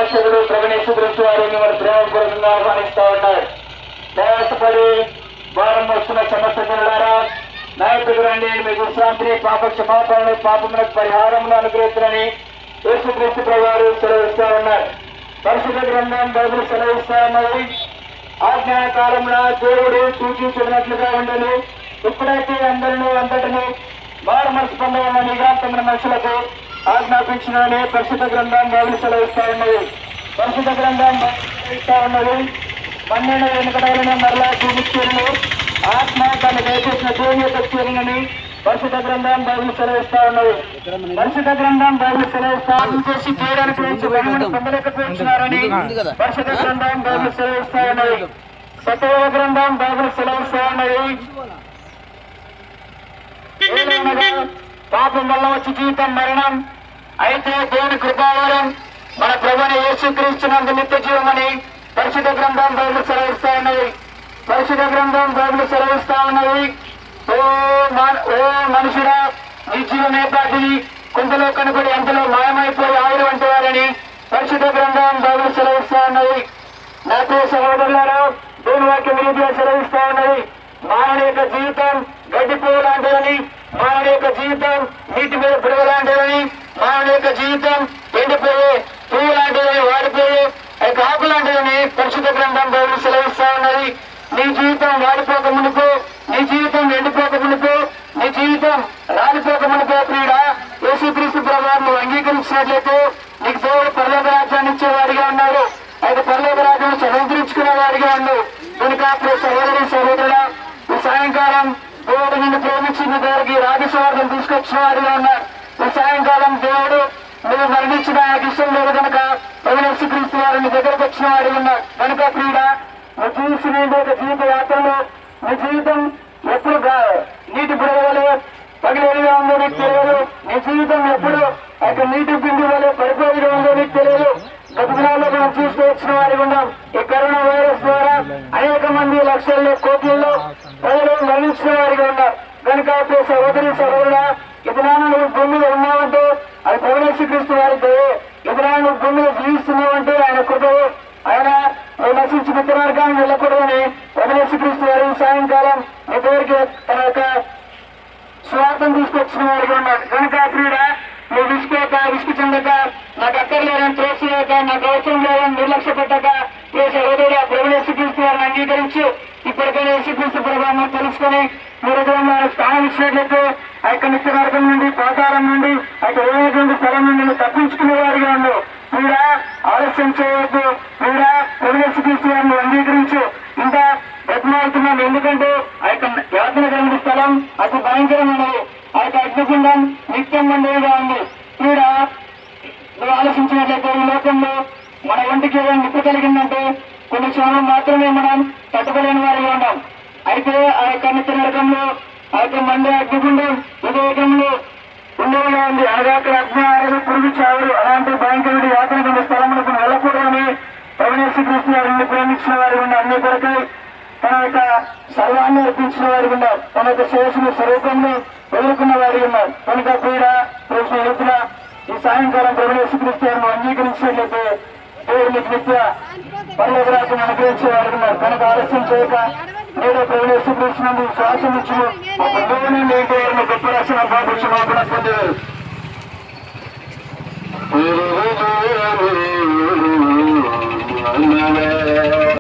రక్షకుడు ప్రవణేశ్వర దృష్టి వారు మిమ్మల్ని ప్రేమపూర్వకంగా ఆహ్వానిస్తా ఉన్నారు ప్రయాసపడి వారం వస్తున్న సమస్త జనులారా నాయకుడు రండి మీకు విశ్రాంతిని పాప క్షమాపణను పాపములకు పరిహారమును అనుగ్రహించని యేసుక్రీస్తు ప్రభువారు సెలవిస్తా ఉన్నారు పరిశుద్ధ గ్రంథం బైబిల్ సెలవిస్తా ఉన్నది ఆజ్ఞాకాలంలో దేవుడు సూచించినట్లుగా ఉండను ఇప్పుడైతే అందరినీ అంతటిని వారు మనసు పొందవన్న నిగాంతమైన మనుషులకు ఆజ్ఞాపించిన పరిశుద్ధ గ్రంథం బైబిల్ సెలవిస్తా ఉన్నది పరిశుద్ధ గ్రంథం బైబిల్ సెలవిస్తా ఉన్నది పన్నెండు వెనుకడలను మరలా చూపించేను ఆత్మ తను దయచేసిన దేవుని యొక్క చీరని పరిశుద్ధ గ్రంథం బైబిల్ సెలవిస్తా ఉన్నది పరిశుద్ధ గ్రంథం బైబిల్ సెలవిస్తా చేసి చేయడానికి గురించి భయమును పొందలేకపోతున్నారని పరిశుద్ధ గ్రంథం బైబిల్ సెలవిస్తా ఉన్నది సత్యవేద గ్రంథం బైబిల్ సెలవిస్తా ఉన్నది ఏలైనగా పాపం వల్ల వచ్చి జీవితం మరణం అయితే దేవుని కృపావరం మన ప్రభుని యేసుక్రీస్తునందు నిత్య జీవమని పరిశుద్ధ గ్రంథం బైబిల్ సెలవిస్తా ఉన్నది పరిశుద్ధ గ్రంథం బైబిల్ సెలవిస్తా ఉన్నది ఓ మా- ఓ మనుషుడా నీ జీవమే పాటిది కొంతలో కనుగొని ఎంతలో మాయమైపోయి ఆవిరి వంటి వారని పరిశుద్ధ గ్రంథం బైబిల్ సెలవిస్తా ఉన్నది నా ప్రియ సహోదరులారా దేవుని వాక్యం రీతిగా సెలవిస్తా ఉన్నది మానవ యొక్క జీవితం గడ్డి పువ్వు లాంటిదని మానవ యొక్క జీవితం నీటి మీద బుడగ లాంటిదని మానవ యొక్క జీవితం ఎండిపోయే పువ్వు లాంటిదని వాడిపోయే ఆ యొక్క ఆకు లాంటిదని పరిశుద్ధ గ్రంథం బైబిల్ సెలవిస్తా ఉన్నది నీ జీవితం వాడిపోక మునుపు నీ జీవితం ఎండిపోక మునుపు నీ జీవితం రాలిపోక మునుపు ప్రియుడ యేసుక్రీస్తు ప్రభావం నువ్వు అంగీకరించినట్లయితే నీకు దేవుడు పరలోక రాజ్యాన్ని ఇచ్చేవాడిగా ఉన్నాడు అయితే పరలోక రాజ్యాన్ని స్వతంత్రించుకునే వాడిగా ఉన్నాడు కనుక ప్రియ సహోదరి సహోదరుల ఈ సాయంకాలం దేవుడు నిన్ను ప్రేమించిన దగ్గరికి రాజస్వార్థం తీసుకొచ్చిన వాడిగా ఉన్నాడు ఈ సాయంకాలం దేవుడు నువ్వు మరణించిన ఆయనకి ఇష్టం లేదు కనుక పవిత్ర క్రీస్తు వారు నీ దగ్గరకు వచ్చిన వాడు ఉన్నాడు కనుక ప్రియుడ నువ్వు జీవిస్తున్న ఈ యొక్క జీవిత యాత్రలో నీ జీవితం ఎప్పుడు గా- నీటి బుడగ వలె పగిలేదిగా ఉందో నీకు తెలియదు నీ జీవితం ఎప్పుడు ఆ యొక్క నీటి బిందు వలె పడిపోయేదిగా ఉందో నీకు తెలియదు గత దినాల్లో మనం చూస్తూ వచ్చిన వారి ఉన్నాం ఈ కరోనా వైరస్ ద్వారా అనేక మంది లక్షల్లో కోట్లలో ప్రజలు మరణించిన వారిగా ఉన్నారు కనుక ప్రియ సహోదరి సహోదరుడా ఇతనాన నువ్వు భూమిలో ఉన్నావంటే అది పవనేశ్వర క్రీస్తు వారి దయే ఇతనాన నువ్వు భూమిలో జీవిస్తున్నావంటే ఆయన కృపయే ఆయన నువ్వు నశించి మిత్ర మార్గాన్ని వెళ్ళకూడదని పవనేశ్వర క్రీస్తు వారి సాయంకాలం నీ దగ్గరికి తన యొక్క స్వార్థం తీసుకొచ్చిన వాడిగా ఉన్నాడు కనుక ప్రియుడ నువ్వు విసుకోక విసుగు చెందక నాకు అక్కర్లేదని త్రోసిలేక నాకు అవసరం లేదని నిర్లక్ష్య పెట్టక ఏ సహోదరుడు ప్రభుత్వ యేసుక్రీస్తు వారిని అంగీకరించి ఇప్పటికైనా యేసుక్రీస్తు ప్రభావం తెలుసుకొని మీరు ఆయన స్థానం ఇచ్చినట్లయితే ఆ యొక్క నిత్య నరకం నుండి పాతాళం నుండి ఆ యొక్క ఏమైనటువంటి స్థలం నుండి నువ్వు తప్పించుకునే వారిగా ఉన్నావు మీరా ఆలస్యం చేయవద్దు మీరా ప్రభుత్వ యేసుక్రీస్తు వారిని అంగీకరించు ఇంకా బ్రతమాడుతున్నాను ఎందుకంటే ఆ యొక్క యాతన కలిగిన స్థలం అతి భయంకరమైనది ఆ యొక్క అగ్నిగుండం నిత్యం మండేదిగా ఉంది క్రీడ నువ్వు ఆలోచించినట్లయితే ఈ లోకంలో మన ఒంటికి ఏదైనా నిప్పు కలిగిందంటే కొన్ని క్షణాలు మాత్రమే మనం తట్టుకోలేని వారిగా ఉన్నాం అయితే ఆ యొక్క నిత్య నరకంలో ఆ యొక్క మండే అగ్నిగుండం వివేకంలో ఉండేలా ఉంది అనగా అక్కడ అగ్ని ఆరదు పురుగు చావరు అలాంటి భయంకరుడి యాతన కింద స్థలములకు వెళ్ళకూడదని పవనేశ్వర కృష్ణ వారిని ప్రేమించిన వారి ఉన్న అన్ని కొరకై తన యొక్క సర్వాన్ని అర్పించిన వారి ఉన్నారు తన యొక్క శేషుని స్వరూపంలో వదులుకున్న వారి ఉన్నారు కనుక పీడ ప్రశ్న యుద్ధుల ఈ సాయంకాలం ప్రభుత్వ క్రిస్టియన్ను అంగీకరించినట్లయితే దేవుడు మీకు నిత్య పర్లోకరాజ్యం అనుగ్రహించే వారు ఉన్నారు కనుక ఆలస్యం చేయక నేడు ప్రభుత్వ కృష్ణను శ్వాసం ఇచ్చిన ఒక దేవుని మీకు గొప్ప రక్షణ బాబు కూడా పొందేవారు Thank you.